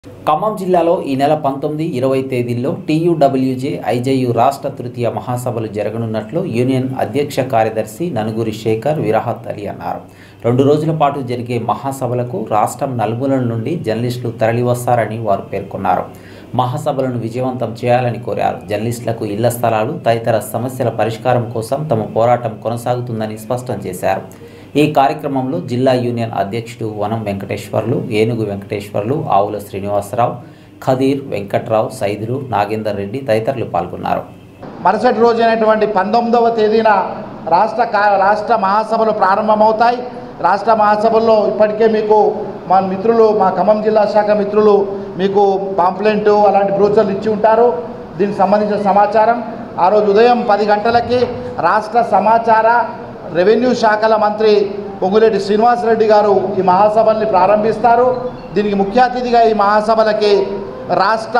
ఖమ్మం జిల్లాలో ఈ నెల పంతొమ్మిది ఇరవై తేదీల్లో టీయూడబ్ల్యూజే ఐజేయు రాష్ట్ర తృతీయ మహాసభలు జరగనున్నట్లు యూనియన్ అధ్యక్ష కార్యదర్శి ననుగురి శేఖర్ విరాహత్ అలీ అన్నారు రెండు రోజుల పాటు జరిగే మహాసభలకు రాష్ట్రం నలుమూలల నుండి జర్నలిస్టులు తరలివస్తారని వారు పేర్కొన్నారు మహాసభలను విజయవంతం చేయాలని కోరారు జర్నలిస్టులకు ఇళ్ల స్థలాలు తదితర సమస్యల పరిష్కారం కోసం తమ పోరాటం కొనసాగుతుందని స్పష్టం చేశారు ఈ కార్యక్రమంలో జిల్లా యూనియన్ అధ్యక్షుడు వనం వెంకటేశ్వర్లు ఏనుగు వెంకటేశ్వర్లు ఆవుల శ్రీనివాసరావు ఖదీర్ వెంకట్రావు సైదులు నాగేందర్ రెడ్డి తదితరులు పాల్గొన్నారు మరుసటి రోజైనటువంటి పంతొమ్మిదవ తేదీన రాష్ట్ర కా రాష్ట్ర మహాసభలు ప్రారంభమవుతాయి రాష్ట్ర మహాసభల్లో ఇప్పటికే మీకు మా మిత్రులు మా ఖమ్మం జిల్లా శాఖ మిత్రులు మీకు పాంప్లెంట్ అలాంటి బ్రోచర్లు ఇచ్చి ఉంటారు దీనికి సంబంధించిన సమాచారం ఆ రోజు ఉదయం పది గంటలకి రాష్ట్ర సమాచార రెవెన్యూ శాఖల మంత్రి పొంగులేటి శ్రీనివాసరెడ్డి గారు ఈ మహాసభల్ని ప్రారంభిస్తారు దీనికి ముఖ్య అతిథిగా ఈ మహాసభలకి రాష్ట్ర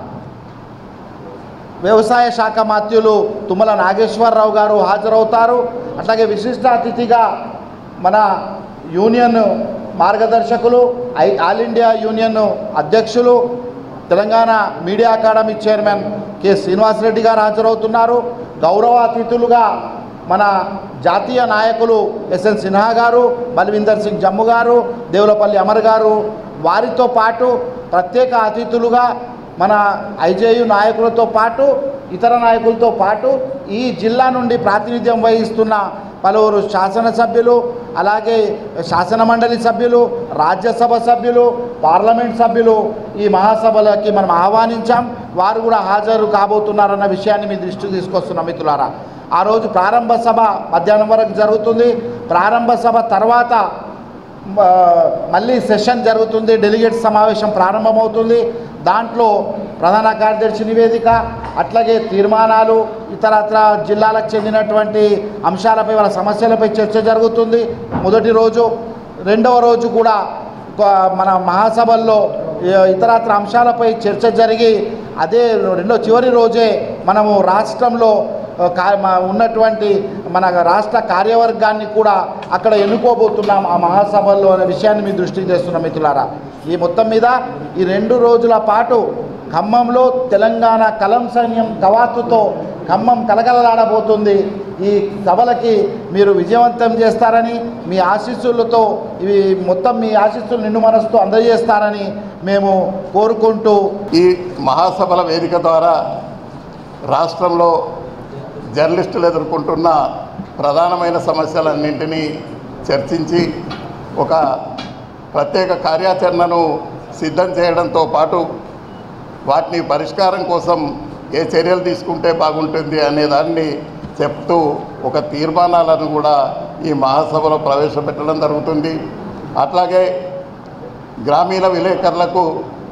వ్యవసాయ శాఖ మాత్యులు తుమ్మల నాగేశ్వరరావు గారు హాజరవుతారు అట్లాగే విశిష్ట అతిథిగా మన యూనియన్ మార్గదర్శకులు ఐ ఆల్ ఇండియా యూనియన్ అధ్యక్షులు Telangana media academy chairman K Srinivasa Reddy గారు హాజరవుతున్నారు గౌరవ అతిథులుగా మన జాతీయ నాయకులు ఎస్ఎన్ సిన్హా గారు బల్విందర్ సింగ్ జమ్ము గారు దేవులపల్లి అమర్ గారు వారితో పాటు ప్రత్యేక అతిథులుగా మన ఐజేయు నాయకులతో పాటు ఇతర నాయకులతో పాటు ఈ జిల్లా నుండి ప్రాతినిధ్యం వహిస్తున్న పలువురు శాసనసభ్యులు అలాగే శాసన మండలి సభ్యులు రాజ్యసభ సభ్యులు పార్లమెంట్ సభ్యులు ఈ మహాసభలకి మనం ఆహ్వానించాం వారు కూడా హాజరు కాబోతున్నారన్న విషయాన్ని మీ దృష్టికి తీసుకొస్తున్నాం మిత్రులారా ఆ రోజు ప్రారంభ సభ మధ్యాహ్నం వరకు జరుగుతుంది ప్రారంభ సభ తర్వాత మ- మళ్ళీ సెషన్ జరుగుతుంది డెలిగేట్ సమావేశం ప్రారంభమవుతుంది దాంట్లో ప్రధాన కార్యదర్శి నివేదిక అట్లాగే తీర్మానాలు ఇతరత్ర జిల్లాలకు చెందినటువంటి అంశాలపై వాళ్ళ సమస్యలపై చర్చ జరుగుతుంది మొదటి రోజు రెండవ రోజు కూడా ఒక మన మహాసభల్లో ఏ- ఇతరత్ర అంశాలపై చర్చ జరిగి అదే రెండో చివరి రోజే మనము రాష్ట్రంలో ఆ, కా- మా ఉన్నటువంటి మన రాష్ట్ర కార్యవర్గాన్ని కూడా అక్కడ ఎన్నుకోబోతున్నాం ఆ మహాసభల్లో అనే విషయాన్ని మీ దృష్టికి తెస్తున్నాం మిత్రులారా ఈ మొత్తం మీద ఈ రెండు రోజుల పాటు ఖమ్మంలో తెలంగాణ కలం సైన్యం కవాతుతో ఖమ్మం కలకలలాడబోతుంది ఈ సభలకి మీరు విజయవంతం చేస్తారని మీ ఆశీస్సులతో ఇవి మొత్తం మీ ఆశీస్సులు నిండు మనసుతో అందజేస్తారని మేము కోరుకుంటూ ఈ మహాసభల వేదిక ద్వారా రాష్ట్రంలో జర్నలిస్టులు ఎదుర్కొంటున్న ప్రధానమైన సమస్యలన్నింటినీ చర్చించి ఒక ప్రత్యేక కార్యాచరణను సిద్ధం చేయడంతో పాటు వాటిని పరిష్కారం కోసం ఏ చర్యలు తీసుకుంటే బాగుంటుంది అనే దాన్ని చెప్తూ ఒక తీర్మానాలను కూడా ఈ మహాసభలో ప్రవేశపెట్టడం జరుగుతుంది అట్లాగే గ్రామీణ విలేకరులకు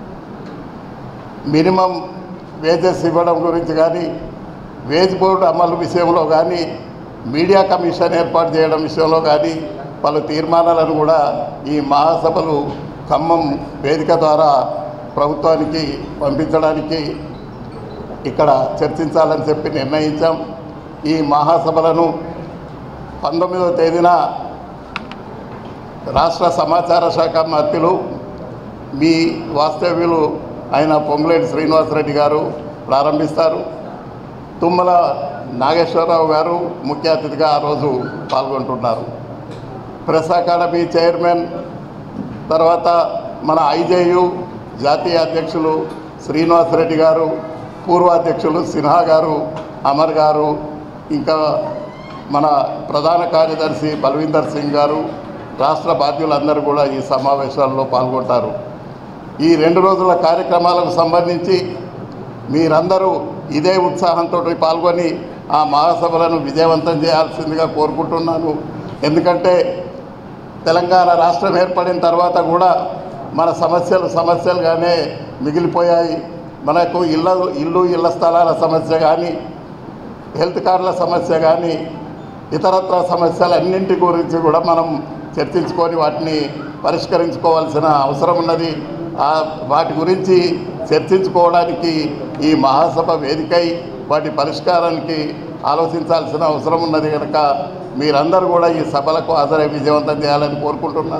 మినిమం వేజెస్ ఇవ్వడం గురించి కానీ వేజ్ బోర్డు అమలు విషయంలో కానీ మీడియా కమిషన్ ఏర్పాటు చేయడం విషయంలో కానీ పలు తీర్మానాలను కూడా ఈ మహాసభలు ఖమ్మం వేదిక ద్వారా ప్రభుత్వానికి పంపించడానికి ఇక్కడ చర్చించాలని చెప్పి నిర్ణయించాం ఈ మహాసభలను పంతొమ్మిదవ తేదీన రాష్ట్ర సమాచార శాఖ మంత్రులు మీ వాస్తవ్యులు అయిన పొంగులేటి శ్రీనివాసరెడ్డి గారు ప్రారంభిస్తారు తుమ్మల నాగేశ్వరరావు గారు ముఖ్య అతిథిగా ఆ రోజు పాల్గొంటున్నారు ప్రెస్ అకాడమీ చైర్మన్ తర్వాత మన ఐజేయు జాతీయ అధ్యక్షులు శ్రీనివాసరెడ్డి గారు పూర్వ అధ్యక్షులు సిన్హా గారు అమర్ గారు ఇంకా మన ప్రధాన కార్యదర్శి బల్వీందర్ సింగ్ గారు రాష్ట్ర బాధ్యులందరూ కూడా ఈ సమావేశాల్లో పాల్గొంటారు ఈ రెండు రోజుల కార్యక్రమాలకు సంబంధించి మీరందరూ ఇదే ఉత్సాహంతో పాల్గొని ఆ మహాసభలను విజయవంతం చేయాల్సిందిగా కోరుకుంటున్నాను ఎందుకంటే తెలంగాణ రాష్ట్రం ఏర్పడిన తర్వాత కూడా మన సమస్యలు సమస్యలుగానే మిగిలిపోయాయి మనకు ఇళ్ళ ఇల్లు ఇళ్ల స్థలాల సమస్య కానీ హెల్త్ కార్డుల సమస్య కానీ ఇతరత్ర సమస్యలన్నింటి గురించి కూడా మనం చర్చించుకొని వాటిని పరిష్కరించుకోవాల్సిన అవసరం ఉన్నది ఆ వాటి గురించి చర్చించుకోవడానికి ఈ మహాసభ వేదికై వాటి పరిష్కారానికి ఆలోచించాల్సిన అవసరం ఉన్నది కనుక మీరందరూ కూడా ఈ సభలకు హాజరై విజయవంతం చేయాలని కోరుకుంటున్నాను